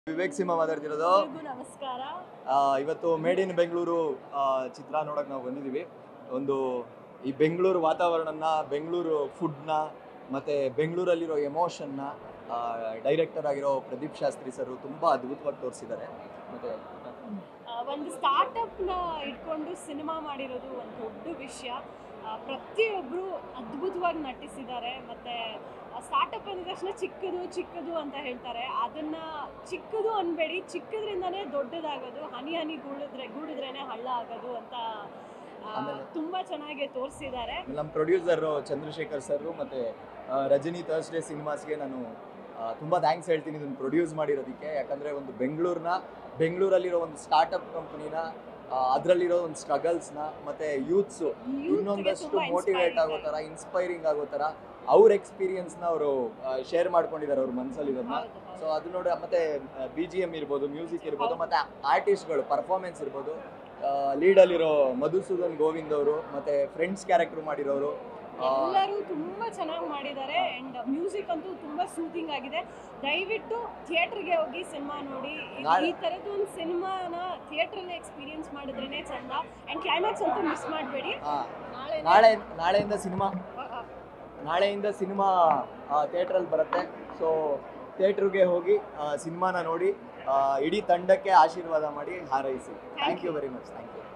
ವಿವೇಕ್ ಸಿಂಹ ಮಾತಾಡ್ತಿರೋದು ಎಲ್ರಿಗೂ ನಮಸ್ಕಾರ ಆ, ಇವತ್ತು ಮೇಡ್ ಇನ್ ಬೆಂಗಳೂರು ಆ, ಚಿತ್ರ ನೋಡಕ್ ನಾವು ಬಂದಿದ್ದೀವಿ ಒಂದು ಈ ಬೆಂಗಳೂರು ವಾತಾವರಣನ ಬೆಂಗಳೂರು ಫುಡ್ನ ಮತ್ತೆ ಬೆಂಗಳೂರಲ್ಲಿರೋ ಎಮೋಷನ್ನ ಡೈರೆಕ್ಟರ್ ಆಗಿರೋ ಪ್ರದೀಪ್ ಶಾಸ್ತ್ರಿ ಸರ್ ತುಂಬಾ ಅದ್ಭುತವಾಗಿ ತೋರಿಸಿದ್ದಾರೆ ಮತ್ತೆ ಆ, ಒಂದು ಸ್ಟಾರ್ಟಪ್ನ ಇಟ್ಕೊಂಡು ಸಿನಿಮಾ ಮಾಡಿರೋದು ಒಂದು ದೊಡ್ಡ ವಿಷಯ ಆ, ಪ್ರತಿಯೊಬ್ಬರು ಅದ್ಭುತವಾಗಿ ನಟಿಸಿದ್ದಾರೆ ಮತ್ತು ಸ್ಟಾರ್ಟಪ್ ಅಂದ ತಕ್ಷಣ ಚಿಕ್ಕದು ಚಿಕ್ಕದು ಅಂತ ಹೇಳ್ತಾರೆ ಅದನ್ನ ಚಿಕ್ಕದು ಅನ್ಬೇಡಿ ಚಿಕ್ಕದ್ರಿಂದನೇ ದೊಡ್ಡದಾಗೋದು ಹನಿ ಹನಿ ಗೂಡಿದ್ರೆ ಗೂಡಿದ್ರೇನೆ ಹಳ್ಳ ಆಗೋದು ಅಂತ ಆ, ಆಮೇಲೆ? ತುಂಬಾ ಚೆನ್ನಾಗಿ ತೋರಿಸಿದ್ದಾರೆ ನಮ್ಮ ಪ್ರೊಡ್ಯೂಸರ್ ಚಂದ್ರಶೇಖರ್ ಸರ್ ಮತ್ತೆ ಆ, ರಜನಿ ಥರ್ಸ್ಡೇ ಸಿನಿಮಾಸ್ಗೆ ನಾನು ಆ, ತುಂಬಾ ಥ್ಯಾಂಕ್ಸ್ ಹೇಳ್ತೀನಿ ಇದನ್ನು ಪ್ರೊಡ್ಯೂಸ್ ಮಾಡಿರೋದಕ್ಕೆ ಯಾಕಂದ್ರೆ ಒಂದು ಬೆಂಗಳೂರಿನ ಬೆಂಗಳೂರಲ್ಲಿರೋ ಒಂದು ಸ್ಟಾರ್ಟಪ್ ಕಂಪ್ನಿನ ಅದರಲ್ಲಿರೋ ಒಂದು ಸ್ಟ್ರಗಲ್ಸ್ನ ಮತ್ತೆ ಯೂತ್ಸು Youth ಗೆ ಇನ್ನೊಂದಷ್ಟು ತುಂಬಾ ಮೋಟಿವೇಟ್ inspiring ಆಗೋ ಥರ ಇನ್ಸ್ಪೈರಿಂಗ್ ಆಗೋ ಥರ ಅವ್ರ ಎಕ್ಸ್ಪೀರಿಯನ್ಸ್ನ ಅವರು ಶೇರ್ ಮಾಡ್ಕೊಂಡಿದ್ದಾರೆ ಅವ್ರ ಮನಸ್ಸಲ್ಲಿ ಇದನ್ನ ಹೌದು, ಹೌದು. ಸೊ ಅದು ನೋಡಿ ಮತ್ತೆ ಬಿ ಜಿ ಎಮ್ ಇರ್ಬೋದು ಮ್ಯೂಸಿಕ್ ಇರ್ಬೋದು ಮತ್ತೆ ಆರ್ಟಿಸ್ಟ್ಗಳು ಪರ್ಫಾರ್ಮೆನ್ಸ್ ಇರ್ಬೋದು ಲೀಡಲ್ಲಿರೋ ಮಧುಸೂದನ್ ಗೋವಿಂದ್ ಅವರು ಮತ್ತೆ ಫ್ರೆಂಡ್ಸ್ ಕ್ಯಾರೆಕ್ಟರ್ ಮಾಡಿರೋರು ಆ, ಎಲ್ಲರೂ ತುಂಬಾ ಚೆನ್ನಾಗಿ ಮಾಡಿದ್ದಾರೆ ಅಂಡ್ ಮ್ಯೂಸಿಕ್ ಅಂತೂ ತುಂಬಾ ಸೂತಿಂಗ್ ಆಗಿದೆ ದಯವಿಟ್ಟು ಥಿಯೇಟರ್ಗೆ ಹೋಗಿ ಸಿನಿಮಾ ನೋಡಿ ಇದು- ನಾಳೆ- ಈ ಥರದ್ದು ಒಂದು ಸಿನಿಮಾನ ಥಿಯೇಟ್ರಲ್ಲಿ ಎಕ್ಸ್ಪೀರಿಯನ್ಸ್ ಮಾಡಿದ್ರೇನೆ ಚಂದ ಅಂಡ್ ಕ್ಲೈಮ್ಯಾಕ್ಸ್ ಅಂತೂ ಮಿಸ್ ಮಾಡಬೇಡಿ ಆ, ನಾಳೆ ನಾಳೆ ನಾಳೆಯಿಂದ ಸಿನಿಮಾ ನಾಳೆಯಿಂದ ಸಿನಿಮಾ ಥಿಯೇಟ್ರಲ್ಲಿ ಬರುತ್ತೆ ಸೊ ಥಿಯೇಟ್ರಿಗೆ ಹೋಗಿ ಸಿನಿಮಾನ ನೋಡಿ ಆ, ಇಡೀ ತಂಡಕ್ಕೆ ಆಶೀರ್ವಾದ ಮಾಡಿ ಹಾರೈಸಿ thank you very much thank you